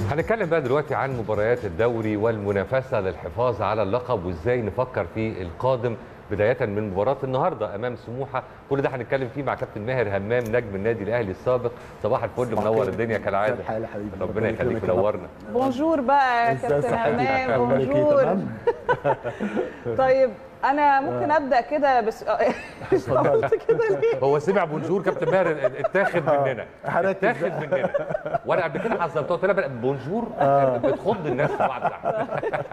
هنتكلم بقى دلوقتي عن مباريات الدوري والمنافسه للحفاظ على اللقب وازاي نفكر في القادم بدايه من مباراه النهارده امام سموحه كل ده هنتكلم فيه مع كابتن ماهر همام نجم النادي الاهلي السابق صباح الفل منور الدنيا كالعاده الحال حبيبي ربنا يخليك منورنا بونجور بقى يا إزاي كابتن صحتك؟ همام أخبارك إيه؟ بونجور تمام؟ طيب انا ممكن ابدا كده بس قلت كده ليه هو سمع بونجور كابتن ماهر اتاخد مننا هركز اتاخد مننا وانا قبل كده حذرته قلت لها بونجور بتخض الناس في بعض تحت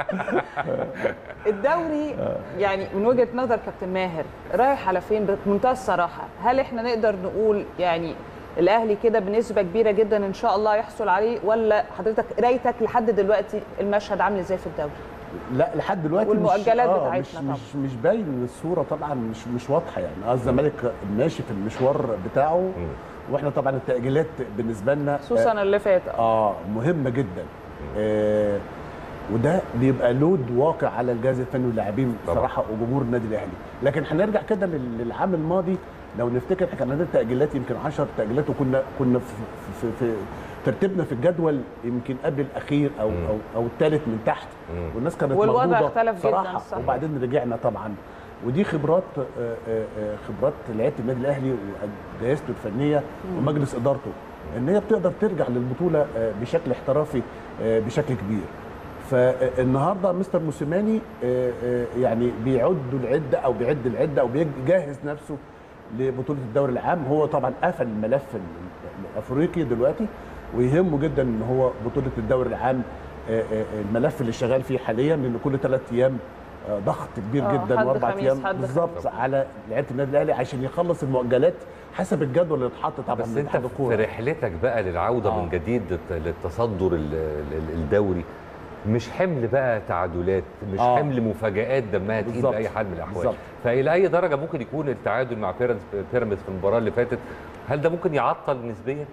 الدوري يعني من وجهه نظر كابتن ماهر رايح على فين بمنتهى الصراحه هل احنا نقدر نقول يعني الاهلي كده بنسبه كبيره جدا ان شاء الله يحصل عليه ولا حضرتك قرايتك لحد دلوقتي المشهد عامل ازاي في الدوري لا لحد دلوقتي والمؤجلات مش بتاعتنا مش طبعا. مش, مش باين الصوره طبعا مش مش واضحه يعني اه الزمالك ماشي في المشوار بتاعه واحنا طبعا التاجيلات بالنسبه لنا خصوصا اللي فات اه مهمه جدا آه وده بيبقى لود واقع على الجهاز الفني واللاعبين طبعا. بصراحه وجمهور النادي الاهلي لكن هنرجع كده لل- للعام الماضي لو نفتكر احنا كان عندنا تاجيلات يمكن 10 تاجيلات وكنا كنا في, في, في ترتيبنا في الجدول يمكن قبل الاخير او مم. او او الثالث من تحت مم. والناس كانت والوضع مخضوضة اختلف جداً، بصراحة. صح. وبعدين رجعنا طبعا ودي خبرات آه، آه، آه، خبرات لعيبه النادي الاهلي وجهازته الفنيه ومجلس ادارته ان هي بتقدر ترجع للبطوله آه، بشكل احترافي آه، بشكل كبير فالنهارده مستر موسيماني آه، آه، يعني بيعد العده او بيعد العده او بيجهز نفسه لبطوله الدوري العام هو طبعا قفل الملف ال- الافريقي دلوقتي ويهمه جدا ان هو بطوله الدوري العام آه، آه، الملف اللي شغال فيه حاليا لان كل ثلاث ايام آه، ضغط كبير آه، جدا حد واربع خميس، ايام حد بالظبط خميس. على لعيبه النادي الاهلي عشان يخلص المؤجلات حسب الجدول اللي اتحط طبعا بس من انت اتحاد في الكوره رحلتك بقى للعوده آه. من جديد للت- للتصدر ال- ال- الدوري مش حمل بقى تعادلات مش آه. حمل مفاجآت دمها تقيل بالظبط. باي حال من الاحوال بالظبط. فالى اي درجه ممكن يكون التعادل مع بيراميدز بيراميدز في المباراه اللي فاتت هل ده ممكن يعطل نسبيا؟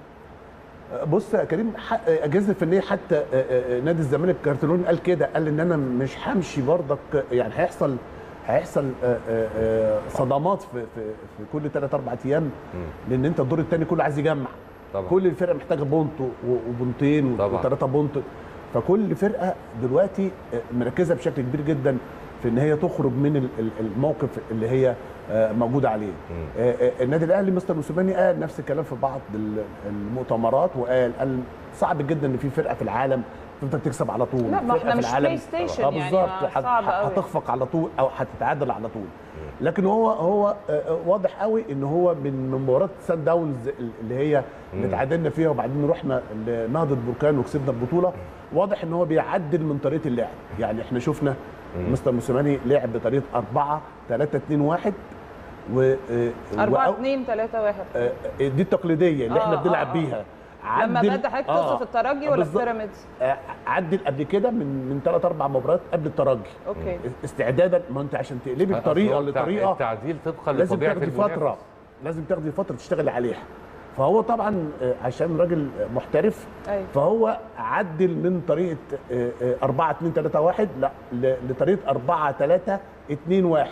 بص يا كريم ح- اجهزه الفنيه حتى آه، آه، نادي الزمالك كارتلون قال كده قال ان انا مش همشي برضك يعني هيحصل هيحصل آه، آه، آه، صدمات في في في كل ثلاث اربع ايام لان انت الدور الثاني كله عايز يجمع طبعا كل الفرق محتاجه بونت و- وبونتين طبعا. وثلاثه بونت فكل فرقه دلوقتي مركزه بشكل كبير جدا في ان هي تخرج من ال- ال- الموقف اللي هي آه، موجوده عليه آه، آه، النادي الاهلي مستر موسيماني قال نفس الكلام في بعض ال- المؤتمرات وقال قال صعب جدا ان في فرقه في العالم تفضل تكسب على طول لا ما فرقة احنا في مش العالم بلاي ستيشن اه يعني بالظبط ما هت- صعب قوي هتخفق على طول او هتتعادل على طول لكن هو هو آه، واضح قوي ان هو من من مباراه سان داونز اللي هي اللي مم. تعادلنا فيها وبعدين رحنا لنهضه بركان وكسبنا البطوله واضح ان هو بيعدل من طريقه اللعب يعني احنا شفنا مستر موسيماني لعب بطريقه 4 3 2 1 و 4 و- 2 3 1 آه، دي التقليديه اللي احنا آه، بنلعب آه، آه. بيها لما عدل- بدا حضرتك آه، توصف الترجي ولا بالظبط. بيراميدز؟ آه، عدل قبل كده من من ثلاث اربع مباريات قبل الترجي اوكي استعدادا ما انت عشان تقلبي أصل الطريقه هو التع- لطريقه التعديل طبقا لازم لطبيعه تاخدي المنافس. فتره لازم تاخدي فتره تشتغلي عليها فهو طبعا آه، عشان راجل محترف ايوه فهو عدل من طريقه آه، آه، 4 2 3 1 لا ل- لطريقه 4 3 2 1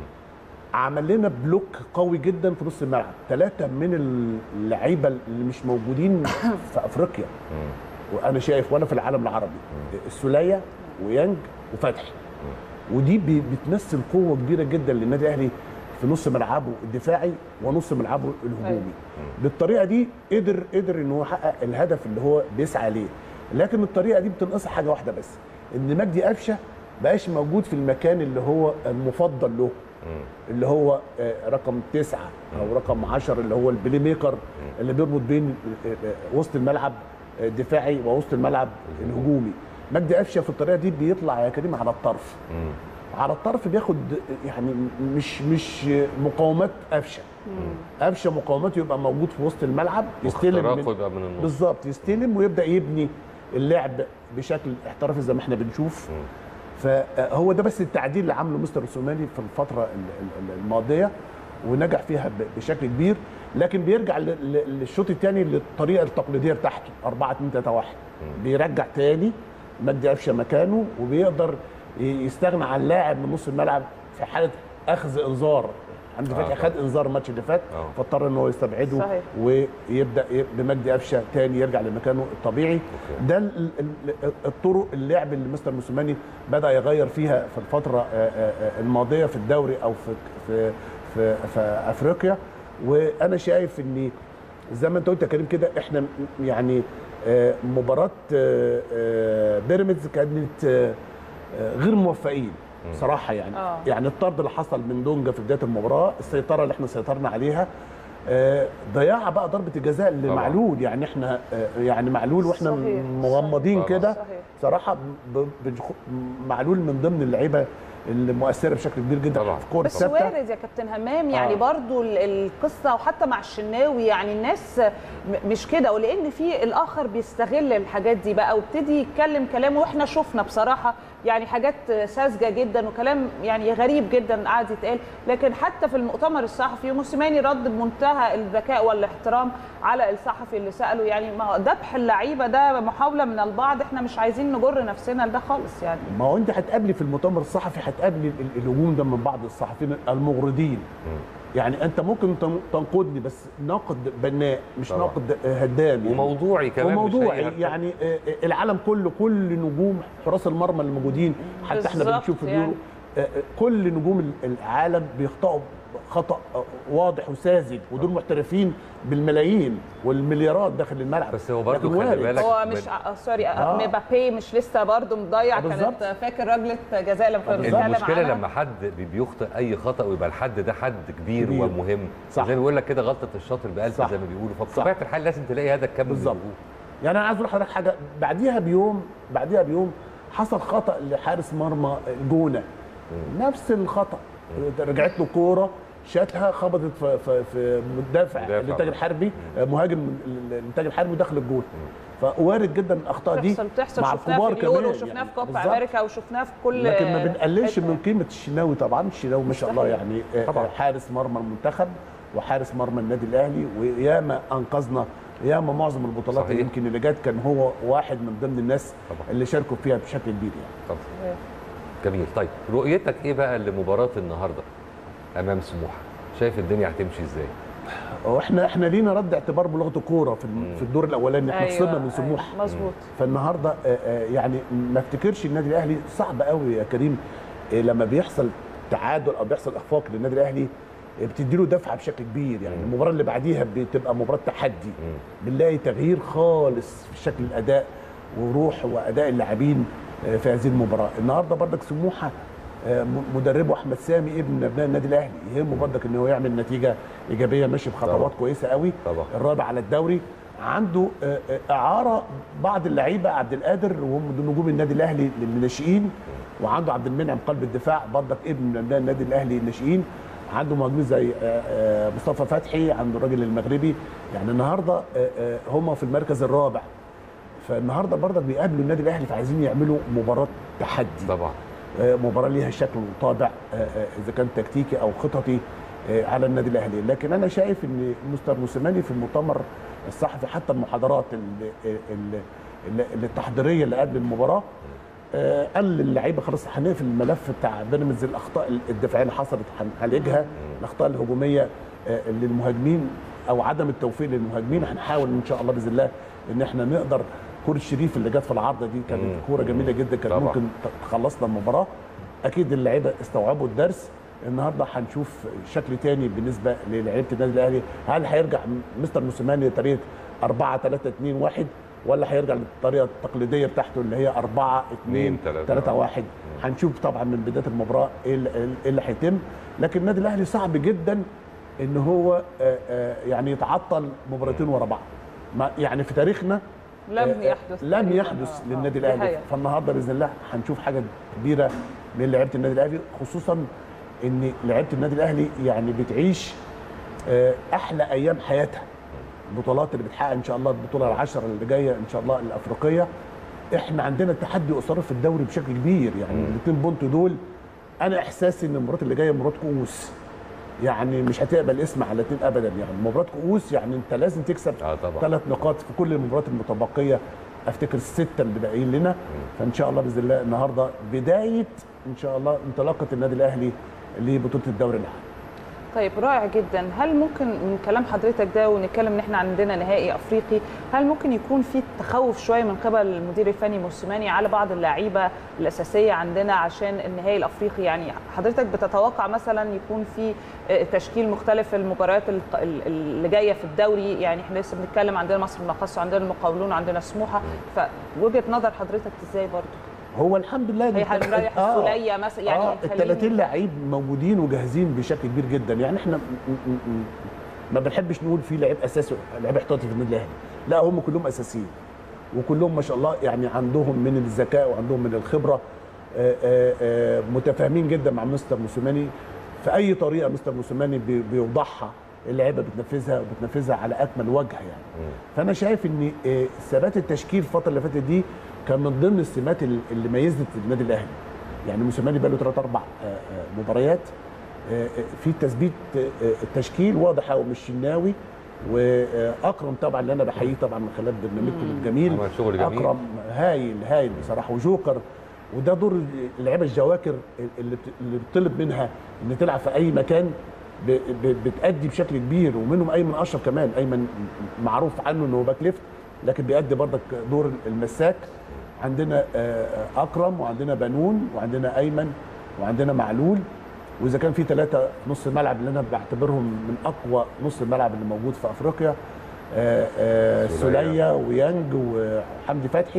عمل لنا بلوك قوي جدا في نص الملعب ثلاثه من اللعيبه اللي مش موجودين في افريقيا وانا شايف ولا في العالم العربي السوليه ويانج وفتحي ودي بي- بتمثل قوه كبيره جدا للنادي الاهلي في نص ملعبه الدفاعي ونص ملعبه الهجومي بالطريقه دي قدر قدر ان هو يحقق الهدف اللي هو بيسعى ليه لكن الطريقه دي بتنقصها حاجه واحده بس ان مجدي قفشه بقاش موجود في المكان اللي هو المفضل له اللي هو آه، رقم تسعة او رقم 10 اللي هو البلاي ميكر اللي بيربط بين آه، آه، وسط الملعب آه، الدفاعي ووسط الملعب الهجومي مجدي قفشه في الطريقه دي بيطلع يا كريم على الطرف مم. على الطرف بياخد يعني مش مش مقاومات قفشه قفشه مقاوماته يبقى موجود في وسط الملعب يستلم واختراقه من يبقى من النص بالظبط يستلم ويبدا يبني اللعب بشكل احترافي زي ما احنا بنشوف فهو ده بس التعديل اللي عامله مستر سوماني في الفتره ال- ال- الماضيه ونجح فيها ب- بشكل كبير لكن بيرجع ل- ل- للشوط الثاني للطريقه التقليديه بتاعته 4 2 3 1 بيرجع تاني مجدي قفشه مكانه وبيقدر ي- يستغنى عن لاعب من نص الملعب في حاله اخذ انذار حمدي آه، فتحي طبعا. خد انذار الماتش اللي فات آه. فاضطر ان هو يستبعده صحيح. ويبدا ي- بمجدي قفشه تاني يرجع لمكانه الطبيعي أوكي. ده ال- ال- الطرق اللعب اللي مستر موسيماني بدا يغير فيها في الفتره آه، آه، آه، الماضيه في الدوري او في في في, في افريقيا وانا شايف ان زي ما انت قلت يا كريم كده احنا م- يعني آه، مباراه آه، آه، بيراميدز كانت آه، آه، غير موفقين صراحه يعني آه. يعني الطرد اللي حصل من دونجا في بدايه المباراه السيطره اللي احنا سيطرنا عليها آه، ضياع بقى ضربه الجزاء لمعلول يعني احنا آه، يعني معلول واحنا صحيح، مغمضين صحيح. كده صحيح. صراحه ب- بنخ- معلول من ضمن اللعيبه المؤثره بشكل كبير جدا طبعا. في كوره بس ثابته وارد يا كابتن همام يعني آه. برضو ال- القصه وحتى مع الشناوي يعني الناس م- مش كده ولان في الاخر بيستغل الحاجات دي بقى وابتدي يتكلم كلام واحنا شفنا بصراحه يعني حاجات ساذجه جدا وكلام يعني غريب جدا قاعد يتقال لكن حتى في المؤتمر الصحفي موسيماني رد بمنتهى الذكاء والاحترام على الصحفي اللي ساله يعني ما ذبح اللعيبه ده محاوله من البعض احنا مش عايزين نجر نفسنا لده خالص يعني ما هو انت هتقابلي في المؤتمر الصحفي هتقابلي ال- الهجوم ده من بعض الصحفيين المغردين يعني انت ممكن تن- تنقدني بس ناقد بناء مش طبعا. ناقد هدام يعني. وموضوعي كمان مش وموضوعي أي هرتة. يعني آه، آه، العالم كله كل نجوم حراس المرمى اللي موجودين حتى احنا بالظبط بنشوف في يعني. اليورو آه، آه، كل نجوم ال- العالم بيخطئوا خطا آه، واضح وساذج ودول محترفين بالملايين والمليارات داخل الملعب بس هو برضه لكن خلي وارد. بالك هو من- مش آه سوري آه. آه. مبابي مش لسه برضه مضيع بالظبط. كانت فاكر رجله جزاء لما كنا بنتكلم المشكله عنها لما حد بي- بيخطئ اي خطا ويبقى الحد ده حد كبير, كبير. ومهم صح. زي ما بيقول لك كده غلطه الشاطر بألف صح. زي ما بيقولوا صح. فبطبيعه الحال لازم تلاقي هذا الكم من بالظبط. الوجوه. يعني انا عايز اقول لحضرتك حاجه بعديها بيوم بعديها بيوم حصل خطا لحارس مرمى الجونه نفس الخطا رجعت له كوره شاتها خبطت في في, في مدافع مدافع. الانتاج الحربي مهاجم الانتاج الحربي داخل الجول فوارد جدا الاخطاء دي بتحصل بتحصل مع شفناها الكبار في اليورو كمان وشفناها يعني. في كوبا بالظبط. امريكا وشفناها في كل لكن ما بنقللش حتة. من قيمه الشناوي طبعا الشناوي ما شاء الله مستحيل. يعني آه، طبعاً. آه، حارس مرمى المنتخب وحارس مرمى النادي الاهلي وياما انقذنا ياما معظم البطولات صحيح. اللي يمكن اللي جت كان هو واحد من ضمن الناس طبعاً. اللي شاركوا فيها بشكل كبير يعني طب جميل طيب رؤيتك ايه بقى لمباراه النهارده امام سموحه شايف الدنيا هتمشي ازاي واحنا احنا لينا رد اعتبار بلغه الكوره في الم- في الدور الاولاني احنا أيوة، خسرنا من أيوة، سموحه مظبوط فالنهارده آه، آه، يعني ما افتكرش النادي الاهلي صعب قوي يا كريم آه، لما بيحصل تعادل او بيحصل اخفاق للنادي الاهلي آه، بتدي له دفعه بشكل كبير يعني المباراه اللي بعديها بتبقى مباراه تحدي بنلاقي تغيير خالص في شكل الاداء وروح واداء اللاعبين آه، في هذه المباراه النهارده بردك سموحه آه، م- مدربه احمد سامي ابن ابناء النادي الاهلي يهمه بردك ان هو يعمل نتيجه ايجابيه ماشي بخطوات طبعا. كويسه قوي طبعا. الرابع على الدوري عنده آه، آه، اعاره بعض اللعيبه عبد القادر وهم دول نجوم النادي الاهلي للناشئين وعنده عبد المنعم قلب الدفاع برضك ابن من ابناء النادي الاهلي الناشئين عنده مهاجمين زي آه، آه، مصطفى فتحي عنده الراجل المغربي يعني النهارده آه، آه، هم في المركز الرابع فالنهارده برضك بيقابلوا النادي الاهلي فعايزين يعملوا مباراه تحدي طبعا آه، مباراه ليها شكل وطابع آه، آه، اذا كان تكتيكي او خططي آه، على النادي الاهلي لكن انا شايف ان مستر موسيماني في المؤتمر الصحفي حتى المحاضرات ال- ال- ال- ال- التحضيريه اللي قبل المباراه آه، قال للعيبه خلاص هنقفل الملف بتاع بيراميدز الاخطاء الدفاعيه اللي حصلت هنعالجها الاخطاء الهجوميه آه، للمهاجمين او عدم التوفيق للمهاجمين هنحاول ان شاء الله باذن الله ان احنا نقدر كوره الشريف اللي جت في العارضه دي كانت مم. كوره جميله جدا كانت طبعا. ممكن تخلصنا المباراه اكيد اللعيبه استوعبوا الدرس النهارده هنشوف شكل تاني بالنسبه للعيبه النادي الاهلي هل هيرجع مستر موسيماني لطريقه 4 3 2 1 ولا هيرجع للطريقه التقليديه بتاعته اللي هي 4 2 اتنين، تلاتة. 3 1 هنشوف طبعا من بدايه المباراه ايه اللي- إيه اللي هيتم لكن النادي الاهلي صعب جدا ان هو آه، آه، يعني يتعطل مباراتين ورا بعض ما- يعني في تاريخنا لم آه، يحدث لم تقريباً. يحدث آه، للنادي آه، دي الاهلي حقيقة. فالنهارده باذن الله هنشوف حاجه كبيره من لعيبه النادي الاهلي خصوصا ان لعيبه النادي الاهلي يعني بتعيش آه، احلى ايام حياتها البطولات اللي بتحقق ان شاء الله البطوله العشره اللي جايه ان شاء الله الافريقيه احنا عندنا تحدي اصرار في الدوري بشكل كبير يعني الاثنين بونت دول انا احساسي ان المباراه اللي جايه مباراه كؤوس يعني مش هتقبل اسم على اثنين ابدا يعني مباراه كؤوس يعني انت لازم تكسب اه طبعا ثلاث نقاط في كل المباريات المتبقيه افتكر السته اللي باقيين لنا فان شاء الله باذن الله النهارده بدايه ان شاء الله انطلاقه النادي الاهلي لبطوله الدوري العام طيب رائع جدا هل ممكن من كلام حضرتك ده ونتكلم ان احنا عندنا نهائي افريقي هل ممكن يكون في تخوف شويه من قبل المدير الفني موسيماني على بعض اللعيبه الاساسيه عندنا عشان النهائي الافريقي يعني حضرتك بتتوقع مثلا يكون في تشكيل مختلف المباريات اللي جايه في الدوري يعني احنا لسه بنتكلم عندنا مصر المقص وعندنا المقاولون وعندنا سموحه فوجهه نظر حضرتك ازاي برضه هو الحمد لله هي رايح السوليه مثلا يعني آه ال 30 لعيب موجودين وجاهزين بشكل كبير جدا يعني احنا ما بنحبش نقول في لعيب اساسي لعيب احتياطي في النادي الاهلي لا هم كلهم اساسيين وكلهم ما شاء الله يعني عندهم من الذكاء وعندهم من الخبره آآ آآ متفاهمين جدا مع مستر موسيماني في اي طريقه مستر موسيماني بيوضحها اللعيبه بتنفذها وبتنفذها على اكمل وجه يعني فانا شايف ان ثبات التشكيل الفتره اللي فاتت دي كان من ضمن السمات اللي ميزت النادي الاهلي يعني موسيماني بقى له ثلاث اربع مباريات في تثبيت التشكيل واضح قوي مش الشناوي واكرم طبعا اللي انا بحييه طبعا من خلال برنامجكم الجميل عمل شغل جميل اكرم هايل هايل بصراحه وجوكر وده دور اللعيبه الجواكر اللي اللي بتطلب منها ان تلعب في اي مكان بتأدي بشكل كبير ومنهم ايمن اشرف كمان ايمن معروف عنه انه باك ليفت لكن بيأدي برضك دور المساك عندنا اكرم وعندنا بنون وعندنا ايمن وعندنا معلول واذا كان في ثلاثه نص الملعب اللي انا بعتبرهم من اقوى نص الملعب اللي موجود في افريقيا سوليا ويانج وحمدي فتحي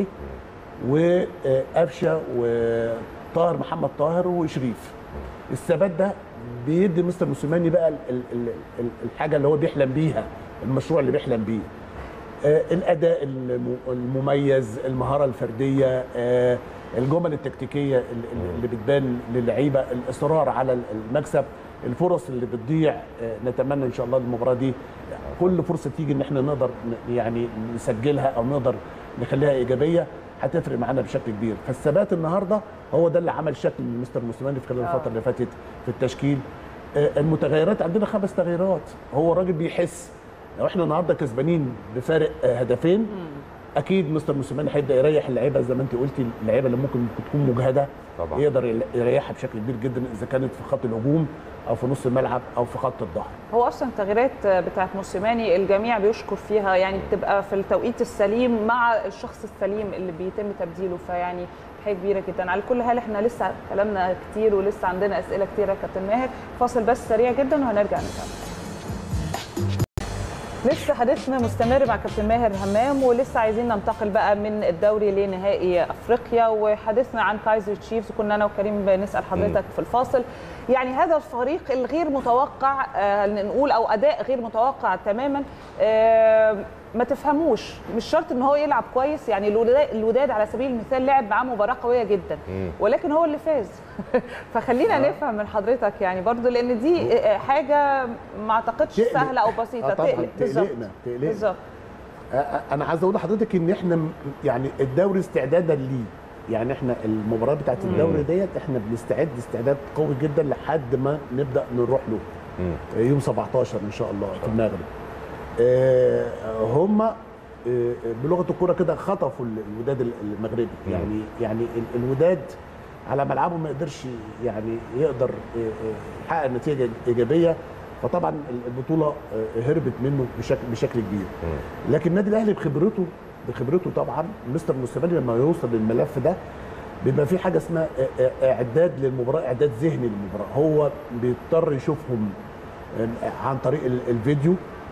وقفشه وطاهر محمد طاهر وشريف الثبات ده بيدي مستر موسيماني بقى الحاجه اللي هو بيحلم بيها المشروع اللي بيحلم بيه الاداء المميز المهاره الفرديه الجمل التكتيكيه اللي بتبان للعيبه الاصرار على المكسب الفرص اللي بتضيع نتمنى ان شاء الله المباراه دي كل فرصه تيجي ان احنا نقدر يعني نسجلها او نقدر نخليها ايجابيه هتفرق معانا بشكل كبير فالثبات النهارده هو ده اللي عمل شكل مستر موسيماني في خلال الفتره اللي فاتت في التشكيل المتغيرات عندنا خمس تغييرات هو الراجل بيحس لو احنا النهارده كسبانين بفارق هدفين اكيد مستر موسيماني هيبدا يريح اللعيبه زي ما انت قلتي اللعيبه اللي ممكن تكون مجهده طبعا. يقدر يريحها بشكل كبير جدا اذا كانت في خط الهجوم او في نص الملعب او في خط الظهر هو اصلا التغييرات بتاعت موسيماني الجميع بيشكر فيها يعني بتبقى في التوقيت السليم مع الشخص السليم اللي بيتم تبديله فيعني حاجه كبيره جدا على كل حال احنا لسه كلامنا كتير ولسه عندنا اسئله كتيره يا كابتن ماهر فاصل بس سريع جدا وهنرجع نكمل لسه حديثنا مستمر مع كابتن ماهر همام ولسه عايزين ننتقل بقى من الدوري لنهائي افريقيا وحديثنا عن كايزر تشيفز وكنا انا وكريم بنسال حضرتك في الفاصل يعني هذا الفريق الغير متوقع آه نقول او اداء غير متوقع تماما آه ما تفهموش مش شرط ان هو يلعب كويس يعني الوداد على سبيل المثال لعب معاه مباراه قويه جدا ولكن هو اللي فاز فخلينا آه. نفهم من حضرتك يعني برضو لان دي حاجه ما اعتقدش تقلق. سهله او بسيطه آه طبعا تقلق تقلقنا تقلقنا بالظبط انا عايز اقول لحضرتك ان احنا يعني الدوري استعدادا ليه يعني احنا المباراه بتاعت الدوري ديت احنا بنستعد استعداد قوي جدا لحد ما نبدا نروح له يوم 17 ان شاء الله في المغرب آه هم آه بلغه الكوره كده خطفوا الوداد المغربي يعني يعني الوداد على ملعبه ما يقدرش يعني يقدر يحقق نتيجه ايجابيه فطبعا البطوله هربت منه بشكل بشكل كبير لكن النادي الاهلي بخبرته بخبرته طبعا مستر موسيماني لما يوصل للملف ده بيبقى في حاجه اسمها اعداد للمباراه اعداد ذهني للمباراه هو بيضطر يشوفهم عن طريق الفيديو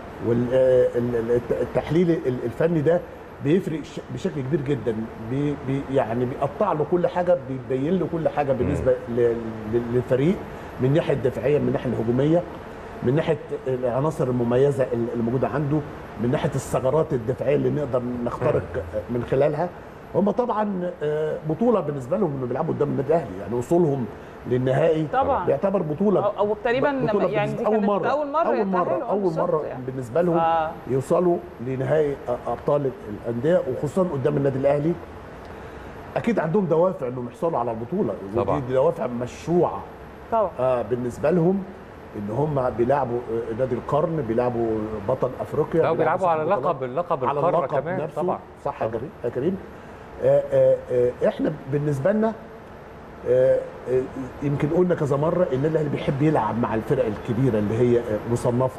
والتحليل الفني ده بيفرق بشكل كبير جدا بي بي يعني بيقطع له كل حاجه بيبين له كل حاجه بالنسبه للفريق من الناحيه الدفاعيه من الناحيه الهجوميه من ناحيه العناصر المميزه اللي موجوده عنده من ناحيه الثغرات الدفاعيه اللي نقدر نخترق من خلالها هم طبعا بطوله بالنسبه لهم انه بيلعبوا قدام النادي الاهلي يعني وصولهم للنهائي طبعا بيعتبر بطوله او, أو تقريبا بطولة يعني دي اول مره اول مره اول مره اول مره يعني. بالنسبه لهم ف... يوصلوا لنهائي ابطال الانديه وخصوصا قدام النادي الاهلي اكيد عندهم دوافع انهم يحصلوا على البطوله طبعا. ودي دوافع مشروعه طبعا آه بالنسبه لهم ان هم بيلعبوا نادي القرن بيلعبوا بطل افريقيا لا بيلعبوا على بطولات. لقب اللقب على القاره اللقب كمان نفسه طبعا صح يا كريم يا كريم آه آه آه احنا بالنسبه لنا آه، آه، يمكن قلنا كذا مره النادي الاهلي بيحب يلعب مع الفرق الكبيره اللي هي آه، مصنفه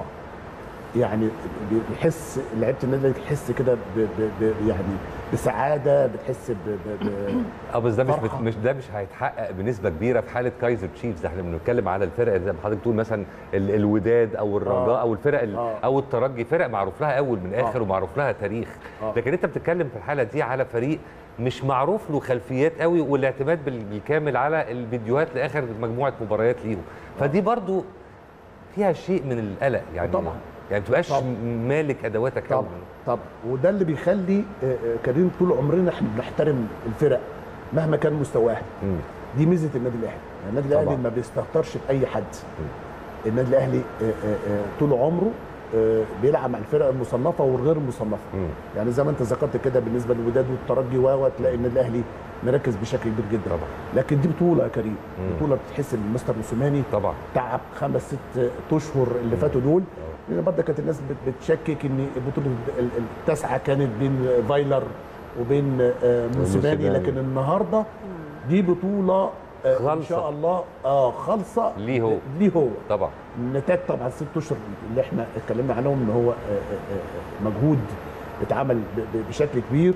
يعني بيحس لعيبه النادي الاهلي بتحس كده ب- ب- ب- يعني بسعاده بتحس ب- ب- ب- اه بس ده مش فرحة. مش ده مش هيتحقق بنسبه كبيره في حاله كايزر تشيفز احنا بنتكلم على الفرق زي ما حضرتك بتقول مثلا ال- الوداد او الرجاء آه. او الفرق ال- آه. او الترجي فرق معروف لها اول من اخر آه. ومعروف لها تاريخ آه. لكن انت بتتكلم في الحاله دي على فريق مش معروف له خلفيات قوي والاعتماد بال- بالكامل على الفيديوهات لاخر مجموعه مباريات ليهم فدي برضو فيها شيء من القلق يعني طبعاً. يعني ما تبقاش طبعاً. مالك ادواتك قوي طب طب وده اللي بيخلي آه، آه، كريم طول عمرنا احنا بنحترم الفرق مهما كان مستواها مم. دي ميزه النادي الاهلي يعني النادي الاهلي طبعاً. ما بيستهترش باي حد النادي الاهلي آه، آه، آه، طول عمره آه، بيلعب مع الفرق المصنفه والغير مصنفه مم. يعني زي ما انت ذكرت كده بالنسبه للوداد والترجي و تلاقي النادي الاهلي مركز بشكل كبير جدا طبعا. لكن دي بطوله يا كريم مم. بطوله بتحس ان مستر موسيماني طبعا تعب خمس ست اشهر اللي فاتوا دول لان برضه كانت الناس بت- بتشكك ان بطوله ال- ال- التاسعه كانت بين فايلر وبين آه، موسيماني موسيماني. لكن النهارده دي بطوله آه، ان خالصة. شاء الله اه خالصه ليه هو. ليه هو طبعا النتاج طبعا ست اشهر اللي احنا اتكلمنا عنهم ان هو آه، آه، آه، مجهود اتعمل ب- ب- بشكل كبير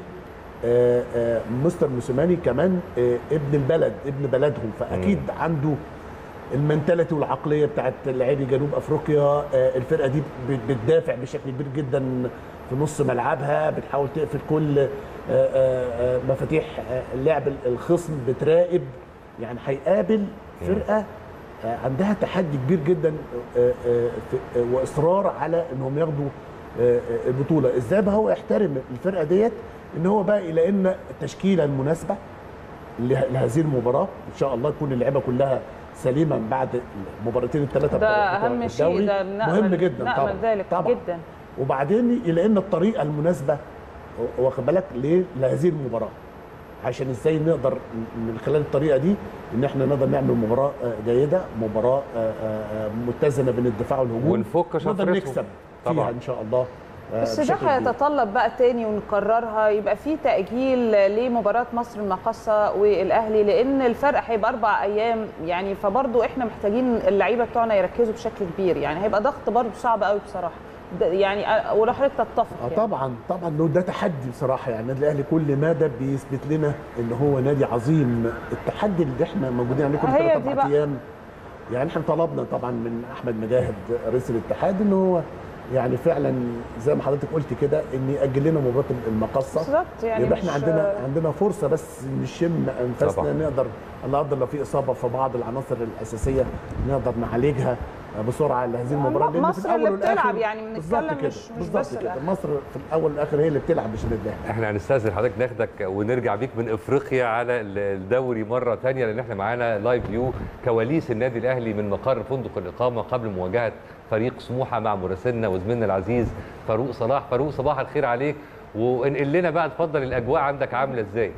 آه، آه، مستر موسيماني كمان آه، ابن البلد ابن بلدهم فاكيد عنده المنتاليتي والعقليه بتاعت لاعبي جنوب افريقيا آه، الفرقه دي بت- بتدافع بشكل كبير جدا في نص ملعبها بتحاول تقفل كل آه، آه، آه، مفاتيح آه، اللعب الخصم بتراقب يعني هيقابل فرقه آه، عندها تحدي كبير جدا آه، آه، في- آه، واصرار على انهم ياخدوا آه، آه، البطوله ازاي بقى هو يحترم الفرقه ديت ان هو بقى الى ان التشكيله المناسبه له- لهذه المباراه ان شاء الله تكون اللعيبه كلها سليمه من بعد المباراتين الثلاثه ده بتوع اهم شيء الدوري. ده نأمل مهم جدا نأمل طبعا ذلك طبعا جدا وبعدين الى ان الطريقه المناسبه واخد بالك ليه لهذه المباراه عشان ازاي نقدر من خلال الطريقه دي ان احنا نقدر نعمل مباراه آه، جيده مباراه آه، آه، آه، متزنه بين الدفاع والهجوم ونفك نقدر شفرتهم. نكسب طبعاً. فيها ان شاء الله آه، بس ده بشكل كبير. هيتطلب بقى تاني ونكررها يبقى في تأجيل لمباراة مصر المقاصة والأهلي لأن الفرق هيبقى أربع أيام يعني فبرضه إحنا محتاجين اللعيبة بتوعنا يركزوا بشكل كبير يعني هيبقى ضغط برضه صعب قوي بصراحة ده يعني أ- ولو حضرتك تتفق اه يعني. طبعا طبعا لو ده تحدي بصراحه يعني النادي الاهلي كل مدى بيثبت لنا ان هو نادي عظيم التحدي اللي احنا موجودين عليه كل هي ثلاث دي اربع بقى. ايام يعني احنا طلبنا طبعا من احمد مجاهد رئيس الاتحاد ان هو يعني فعلا زي ما حضرتك قلت كده ان ياجل لنا مباراه المقصه بالظبط يعني يبقى احنا مش- عندنا عندنا فرصه بس نشم انفاسنا طبعاً. نقدر الله قدر لو في اصابه في بعض العناصر الاساسيه نقدر نعالجها بسرعه لهذه المباراه لأن في مصر الأول اللي بتلعب والآخر يعني بالظبط بنتكلم كده مش مش بالظبط بس كده الأهلي. مصر في الاول والاخر هي اللي بتلعب مش النادي الاهلي احنا هنستاذن حضرتك ناخدك ونرجع بيك من افريقيا على الدوري مره ثانيه لان احنا معانا لايف فيو كواليس النادي الاهلي من مقر فندق الاقامه قبل مواجهه فريق سموحه مع مراسلنا وزميلنا العزيز فاروق صلاح فاروق صباح الخير عليك وانقل لنا بقى اتفضل الاجواء عندك عامله ازاي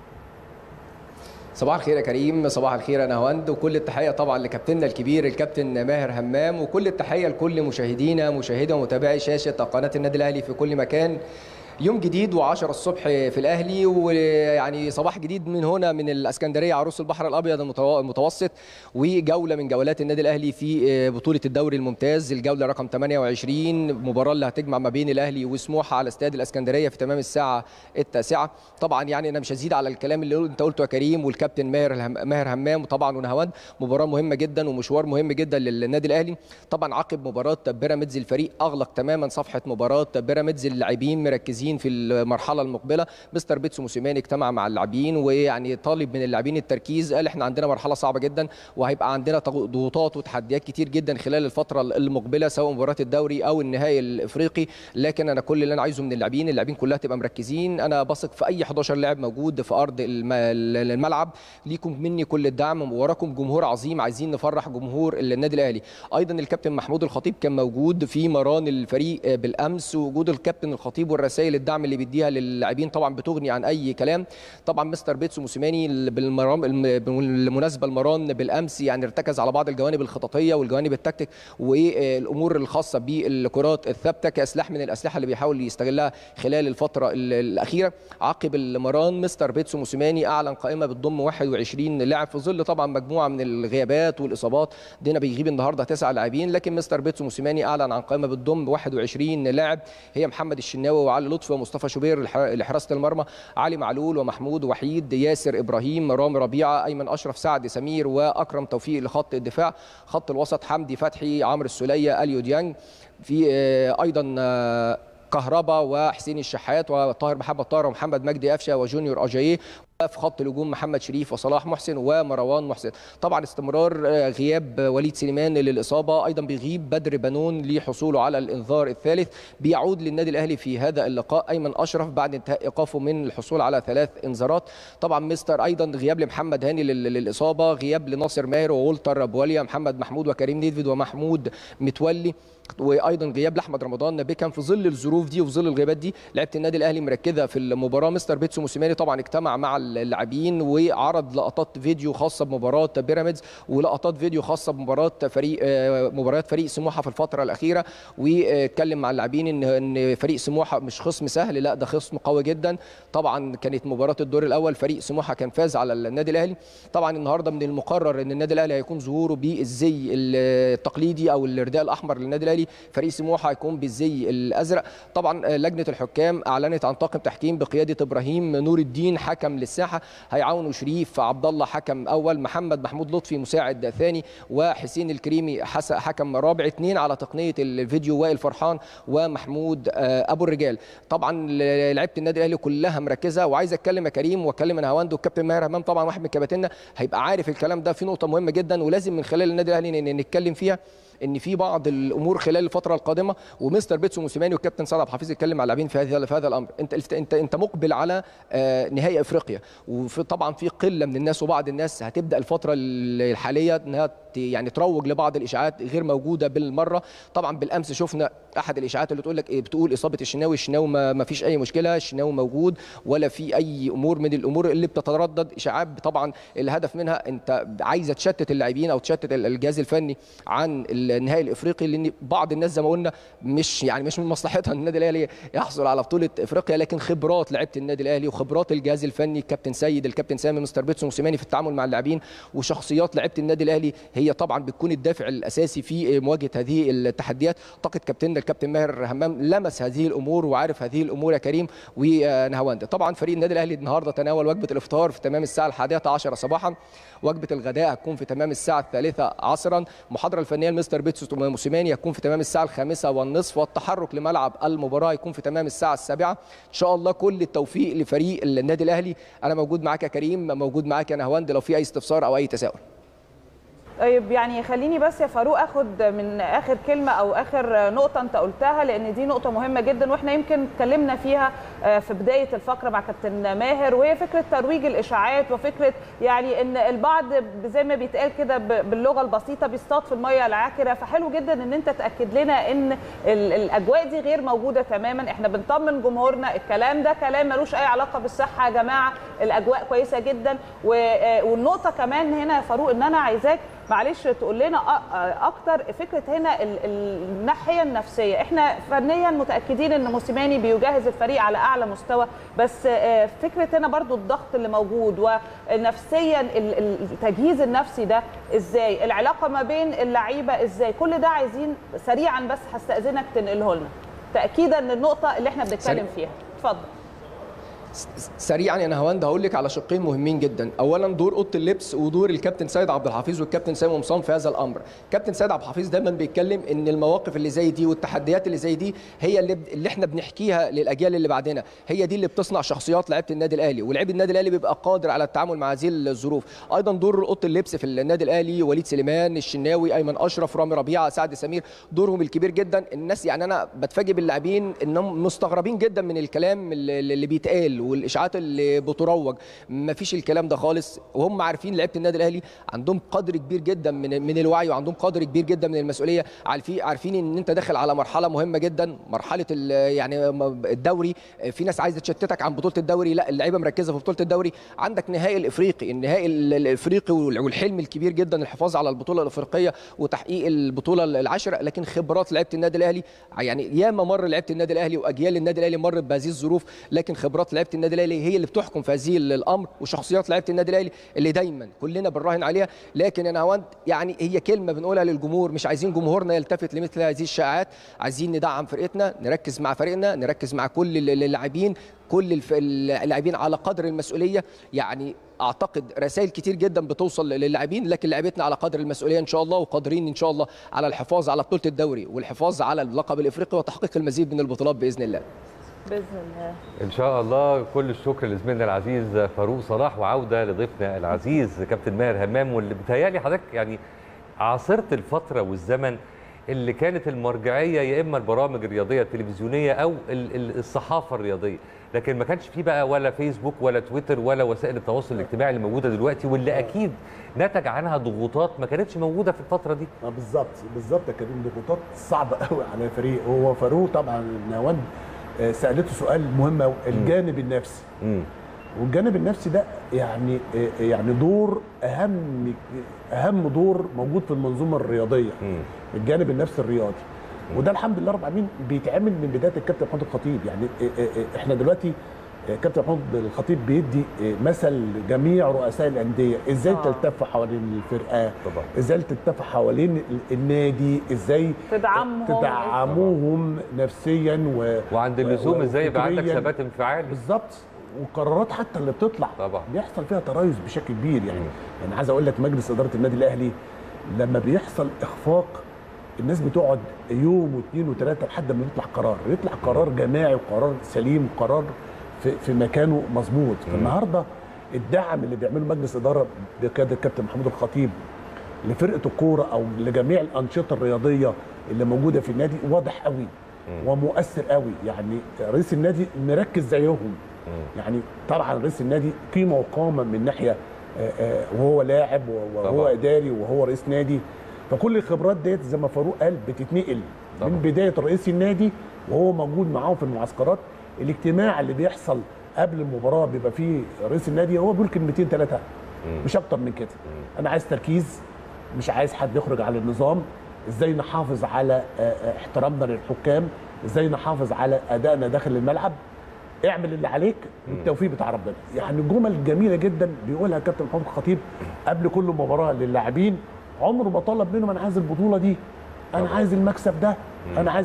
صباح الخير يا كريم صباح الخير يا نهاوند وكل التحيه طبعا لكابتننا الكبير الكابتن ماهر همام وكل التحيه لكل مشاهدينا مشاهدي ومتابعي شاشه قناه النادي الاهلي في كل مكان يوم جديد و10 الصبح في الاهلي ويعني صباح جديد من هنا من الاسكندريه عروس البحر الابيض المتو- المتوسط وجوله من جولات النادي الاهلي في بطوله الدوري الممتاز الجوله رقم 28 المباراه اللي هتجمع ما بين الاهلي وسموحه على استاد الاسكندريه في تمام الساعه التاسعه طبعا يعني انا مش هزيد على الكلام اللي انت قلته يا كريم والكابتن ماهر الهم- ماهر همام وطبعا ونهاوند مباراه مهمه جدا ومشوار مهم جدا للنادي الاهلي طبعا عقب مباراه بيراميدز الفريق اغلق تماما صفحه مباراه بيراميدز اللاعبين مركزين في المرحله المقبله مستر بيتسو موسيماني اجتمع مع اللاعبين ويعني طالب من اللاعبين التركيز قال احنا عندنا مرحله صعبه جدا وهيبقى عندنا تغ- ضغوطات وتحديات كتير جدا خلال الفتره المقبله سواء مباراه الدوري او النهائي الافريقي لكن انا كل اللي انا عايزه من اللاعبين اللاعبين كلها تبقى مركزين انا بثق في اي 11 لاعب موجود في ارض الم- الملعب ليكم مني كل الدعم وراكم جمهور عظيم عايزين نفرح جمهور النادي الاهلي ايضا الكابتن محمود الخطيب كان موجود في مران الفريق بالامس وجود الكابتن الخطيب والرسائل وسائل الدعم اللي بيديها للاعبين طبعا بتغني عن اي كلام طبعا مستر بيتسو موسيماني بالمرام بالمناسبه المران بالامس يعني ارتكز على بعض الجوانب الخططيه والجوانب التكتيك والامور الخاصه بالكرات الثابته كاسلحه من الاسلحه اللي بيحاول يستغلها خلال الفتره الاخيره عقب المران مستر بيتسو موسيماني اعلن قائمه بتضم 21 لاعب في ظل طبعا مجموعه من الغيابات والاصابات دينا بيغيب النهارده تسع لاعبين لكن مستر بيتسو موسيماني اعلن عن قائمه بتضم 21 لاعب هي محمد الشناوي وعلي لطفي ومصطفى شوبير لحراسه المرمى علي معلول ومحمود وحيد ياسر ابراهيم رامي ربيعه ايمن اشرف سعد سمير واكرم توفيق لخط الدفاع خط الوسط حمدي فتحي عمرو السوليه اليو ديانج في ايضا كهربا وحسين الشحات وطاهر محمد طاهر ومحمد مجدي قفشه وجونيور اجاييه في خط الهجوم محمد شريف وصلاح محسن ومروان محسن طبعا استمرار غياب وليد سليمان للاصابه ايضا بيغيب بدر بنون لحصوله على الانذار الثالث بيعود للنادي الاهلي في هذا اللقاء ايمن اشرف بعد انتهاء ايقافه من الحصول على ثلاث انذارات طبعا مستر ايضا غياب لمحمد هاني للاصابه غياب لناصر ماهر وولتر بواليا محمد محمود وكريم نيدفيد ومحمود متولي وايضا غياب لاحمد رمضان بيكم في ظل الظروف دي وفي ظل الغيابات دي لعيبه النادي الاهلي مركزه في المباراه مستر بيتسو موسيماني طبعا اجتمع مع اللاعبين وعرض لقطات فيديو خاصه بمباراه بيراميدز ولقطات فيديو خاصه بمباراه فريق مباريات فريق سموحه في الفتره الاخيره واتكلم مع اللاعبين ان ان فريق سموحه مش خصم سهل لا ده خصم قوي جدا طبعا كانت مباراه الدور الاول فريق سموحه كان فاز على النادي الاهلي طبعا النهارده من المقرر ان النادي الاهلي هيكون ظهوره بالزي التقليدي او الرداء الاحمر للنادي الاهلي فريق سموحه هيكون بالزي الازرق طبعا لجنه الحكام اعلنت عن طاقم تحكيم بقياده ابراهيم نور الدين حكم للساحه هيعاونوا شريف عبد الله حكم اول محمد محمود لطفي مساعد ثاني وحسين الكريمي حكم رابع اثنين على تقنيه الفيديو وائل فرحان ومحمود ابو الرجال طبعا لعيبه النادي الاهلي كلها مركزه وعايز اتكلم يا كريم واتكلم انا هواند والكابتن ماهر همام طبعا واحد من كباتننا هيبقى عارف الكلام ده في نقطه مهمه جدا ولازم من خلال النادي الاهلي نتكلم فيها ان في بعض الامور خلال الفتره القادمه ومستر بيتسو موسيماني والكابتن سعد عبد الحفيظ اتكلم مع اللاعبين في هذا في هذا الامر انت انت انت مقبل على نهائي افريقيا وطبعا في قله من الناس وبعض الناس هتبدا الفتره الحاليه انها يعني تروج لبعض الاشاعات غير موجوده بالمره طبعا بالامس شفنا احد الاشاعات اللي تقول لك بتقول اصابه الشناوي الشناوي ما فيش اي مشكله الشناوي موجود ولا في اي امور من الامور اللي بتتردد اشاعات طبعا الهدف منها انت عايزه تشتت اللاعبين او تشتت الجهاز الفني عن النهائي الافريقي لان بعض الناس زي ما قلنا مش يعني مش من مصلحتها ان النادي الاهلي يحصل على بطوله افريقيا لكن خبرات لعيبه النادي الاهلي وخبرات الجهاز الفني الكابتن سيد الكابتن سامي مستر بيتسو موسيماني في التعامل مع اللاعبين وشخصيات لعيبه النادي الاهلي هي طبعا بتكون الدافع الاساسي في مواجهه هذه التحديات اعتقد كابتننا الكابتن ماهر همام لمس هذه الامور وعارف هذه الامور يا كريم ونهاوند طبعا فريق النادي الاهلي النهارده تناول وجبه الافطار في تمام الساعه الحادية عشرة صباحا وجبه الغداء هتكون في تمام الساعه الثالثة عصرا المحاضره الفنيه لمستر بيتسو موسيماني هتكون في تمام الساعه الخامسة والنصف والتحرك لملعب المباراه يكون في تمام الساعه السابعة ان شاء الله كل التوفيق لفريق النادي الاهلي انا موجود معاك يا كريم موجود معاك يا نهاوند لو في اي استفسار او اي تساؤل طيب يعني خليني بس يا فاروق اخد من اخر كلمه او اخر نقطه انت قلتها لان دي نقطه مهمه جدا واحنا يمكن اتكلمنا فيها في بدايه الفقره مع كابتن ماهر وهي فكره ترويج الاشاعات وفكره يعني ان البعض زي ما بيتقال كده باللغه البسيطه بيصطاد في الميه العاكره فحلو جدا ان انت تاكد لنا ان الاجواء دي غير موجوده تماما احنا بنطمن جمهورنا الكلام ده كلام ملوش اي علاقه بالصحه يا جماعه الاجواء كويسه جدا والنقطه كمان هنا يا فاروق ان انا عايزاك معلش تقول لنا اكتر فكره هنا الناحيه النفسيه احنا فنيا متاكدين ان موسيماني بيجهز الفريق على اعلى مستوى بس فكره هنا برضو الضغط اللي موجود ونفسيا التجهيز النفسي ده ازاي العلاقه ما بين اللعيبه ازاي كل ده عايزين سريعا بس هستاذنك تنقله لنا تاكيدا للنقطه اللي احنا بنتكلم فيها اتفضل سريعا يا نهاوند هقول لك على شقين مهمين جدا اولا دور اوضه اللبس ودور الكابتن سيد عبد الحفيظ والكابتن سامي قمصان في هذا الامر كابتن سيد عبد الحفيظ دايما بيتكلم ان المواقف اللي زي دي والتحديات اللي زي دي هي اللي, اللي احنا بنحكيها للاجيال اللي بعدنا هي دي اللي بتصنع شخصيات لعيبه النادي الاهلي ولعيب النادي الاهلي بيبقى قادر على التعامل مع هذه الظروف ايضا دور اوضه اللبس في النادي الاهلي وليد سليمان الشناوي ايمن اشرف رامي ربيعه سعد سمير دورهم الكبير جدا الناس يعني انا بتفاجئ باللاعبين انهم مستغربين جدا من الكلام اللي بيتقال والاشاعات اللي بتروج ما فيش الكلام ده خالص وهم عارفين لعيبه النادي الاهلي عندهم قدر كبير جدا من من الوعي وعندهم قدر كبير جدا من المسؤوليه عارفين عارفين ان انت داخل على مرحله مهمه جدا مرحله ال- يعني الدوري في ناس عايزه تشتتك عن بطوله الدوري لا اللعيبه مركزه في بطوله الدوري عندك نهائي الافريقي النهائي ال- الافريقي والحلم الكبير جدا الحفاظ على البطوله الافريقيه وتحقيق البطوله العاشره لكن خبرات لعيبه النادي الاهلي يعني ياما مر لعيبه النادي الاهلي واجيال النادي الاهلي مرت بهذه الظروف لكن خبرات لعيبه النادي الاهلي هي اللي بتحكم في هذه الامر وشخصيات لعيبه النادي الاهلي اللي دايما كلنا بنراهن عليها لكن انا هوند يعني هي كلمه بنقولها للجمهور مش عايزين جمهورنا يلتفت لمثل هذه الشائعات عايزين ندعم فرقتنا نركز مع فريقنا نركز مع كل اللاعبين كل الف- اللاعبين على قدر المسؤوليه يعني اعتقد رسائل كتير جدا بتوصل للاعبين لكن لعيبتنا على قدر المسؤوليه ان شاء الله وقادرين ان شاء الله على الحفاظ على بطوله الدوري والحفاظ على اللقب الافريقي وتحقيق المزيد من البطولات باذن الله باذن الله ان شاء الله كل الشكر لزميلنا العزيز فاروق صلاح وعوده لضيفنا العزيز كابتن ماهر همام واللي بتهيالي حضرتك يعني عاصرت الفتره والزمن اللي كانت المرجعيه يا اما البرامج الرياضيه التلفزيونيه او ال- ال- الصحافه الرياضيه لكن ما كانش فيه بقى ولا فيسبوك ولا تويتر ولا وسائل التواصل الاجتماعي اللي موجوده دلوقتي واللي اكيد نتج عنها ضغوطات ما كانتش موجوده في الفتره دي اه بالظبط بالظبط يا كريم ضغوطات صعبه قوي على الفريق هو فاروق طبعا نوان آه، سالته سؤال مهم قوي الجانب النفسي امم والجانب النفسي ده يعني آه، يعني دور اهم اهم دور موجود في المنظومه الرياضيه امم الجانب النفسي الرياضي وده الحمد لله رب العالمين بيتعمل من بدايه الكابتن محمود الخطيب يعني آه، آه، آه، احنا دلوقتي آه، كابتن محمود الخطيب بيدي آه، مثل جميع رؤساء الانديه ازاي آه. تلتف حوالين الفرقه طبعا ازاي تلتف حوالين ال- النادي ازاي تدعمهم تدعموهم نفسيا و وعند اللزوم و- ازاي يبقى عندك وفكرياً. ثبات انفعالي بالظبط وقرارات حتى اللي بتطلع طبعا. بيحصل فيها تريث بشكل كبير يعني مم. يعني عايز اقول لك مجلس اداره النادي الاهلي لما بيحصل اخفاق الناس بتقعد يوم واثنين وثلاثه لحد ما يطلع قرار يطلع قرار جماعي وقرار سليم وقرار في, في مكانه مظبوط فالنهارده الدعم اللي بيعمله مجلس اداره بقياده الكابتن محمود الخطيب لفرقه الكوره او لجميع الانشطه الرياضيه اللي موجوده في النادي واضح قوي ومؤثر قوي يعني رئيس النادي مركز زيهم يعني طبعا رئيس النادي قيمه وقامه من ناحيه آه، آه، وهو لاعب وهو طبعاً. اداري وهو رئيس نادي فكل الخبرات ديت زي ما فاروق قال بتتنقل طبعاً. من بدايه رئيس النادي وهو موجود معاهم في المعسكرات الاجتماع اللي بيحصل قبل المباراه بيبقى فيه رئيس النادي هو بيقول كلمتين ثلاثه مش اكتر من كده انا عايز تركيز مش عايز حد يخرج على النظام ازاي نحافظ على آه، آه، احترامنا للحكام ازاي نحافظ على ادائنا داخل الملعب اعمل اللي عليك والتوفيق بتاع ربنا يعني جمل جميله جدا بيقولها كابتن محمود الخطيب قبل كل مباراه للاعبين عمره ما طلب منهم انا عايز البطوله دي انا طبعا. عايز المكسب ده انا عايز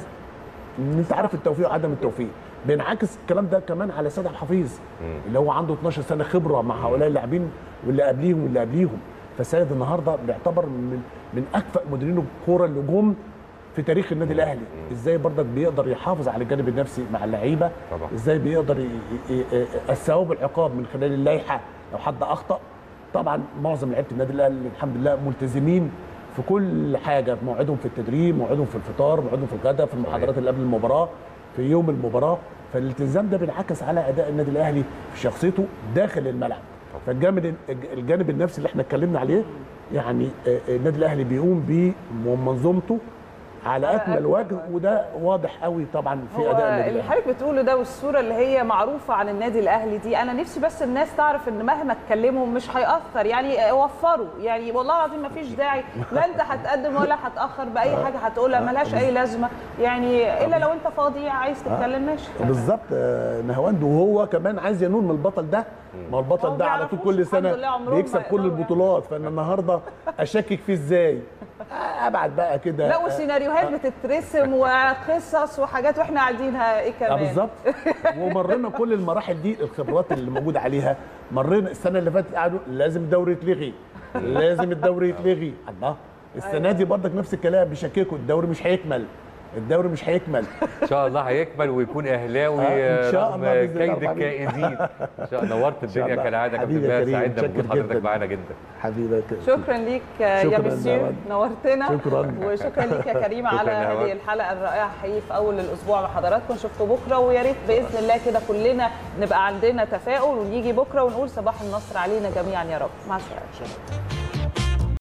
انت عارف التوفيق وعدم التوفيق بينعكس الكلام ده كمان على سيد عبد الحفيظ اللي هو عنده 12 سنه خبره مع هؤلاء اللاعبين واللي قبليهم واللي قبليهم فسيد النهارده بيعتبر من من اكفأ مديرين الكوره اللي جم في تاريخ النادي الاهلي ازاي برضك بيقدر يحافظ على الجانب النفسي مع اللعيبه طبعا. ازاي بيقدر ي- ي- ي- الثواب والعقاب من خلال اللائحه لو حد اخطا طبعا معظم لعيبه النادي الاهلي الحمد لله ملتزمين في كل حاجه في موعدهم في التدريب موعدهم في الفطار موعدهم في الغداء في المحاضرات اللي قبل المباراه في يوم المباراه فالالتزام ده بينعكس على اداء النادي الاهلي في شخصيته داخل الملعب فالجانب الجانب النفسي اللي احنا اتكلمنا عليه يعني آه، آه، النادي الاهلي بيقوم بيه ومنظومته على على اكمل أكمل وجه وجه. وده واضح قوي طبعا في هو اداء النادي اللي الاهلي حضرتك بتقوله ده والصوره اللي هي معروفه عن النادي الاهلي دي انا نفسي بس الناس تعرف ان مهما اتكلموا مش هيأثر يعني وفروا يعني والله العظيم ما فيش داعي لا انت هتقدم ولا هتأخر باي حاجه هتقولها ملهاش اي لازمه يعني الا لو انت فاضي عايز تتكلم ماشي بالظبط آه، نهواند وهو كمان عايز ينول من البطل ده ما هو البطل هو ده على طول بيعرفوش كل الحمد سنه لله عمرهم بيكسب ما كل يقدروا البطولات فانا النهارده اشكك فيه ازاي آه، ابعد بقى كده لا وسيناريوهات بتترسم وقصص وحاجات واحنا قاعدينها ايه اه كمان بالظبط ومرينا كل المراحل دي الخبرات اللي موجوده عليها مرينا السنه اللي فاتت قعدوا لازم الدوري يتلغي لازم الدوري يتلغي الله السنه دي برضك نفس الكلام بيشككوا الدوري مش هيكمل الدوري مش هيكمل ان شاء الله هيكمل ويكون اهلاوي آه، إن شاء رغم الله بإذن الله كيد رب العالمين. الكائدين ان شاء الله نورت الدنيا الله. كالعاده يا كابتن حبيبي يا ماهر كريم، سعدنا بوجود متشكر حضرتك جداً. معانا جدا حبيبك شكرا ليك يا شكراً بسير نورت. نورتنا شكراً. وشكرا ليك يا كريم على شكراً يا هذه نورت. الحلقه الرائعه حقيقي في اول الاسبوع مع حضراتكم نشوفكم بكره ويا ريت باذن الله كده كلنا نبقى عندنا تفاؤل ونيجي بكره ونقول صباح النصر علينا جميعا يا رب مع السلامه